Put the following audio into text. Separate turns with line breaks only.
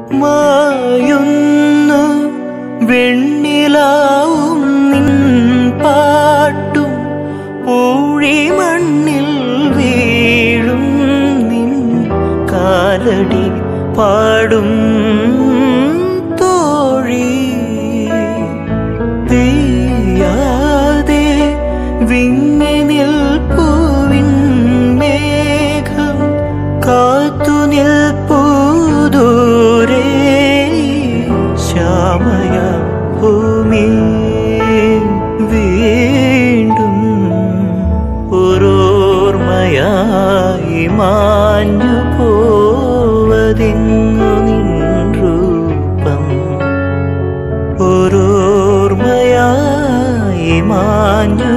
മായുന്നു വെണ്ണിലാവും നിൻ പാട്ടും പൂഴി മണ്ണിൽ വീഴും നിൻ കാലടി പാടും തോഴി പെയ്യാതെ വിങ്ങി നിൽപ്പൂവിൻ മേഘം കാത്തു നിൽപ്പൂ ദൂരെ ശ്യാമയ ഭൂമി വീണ്ടും ഒരോർമ്മയായി മാഞ്ഞു പോവതെങ്ങു നിൻ രൂപം ഓരോർമ്മയായി മാഞ്ഞു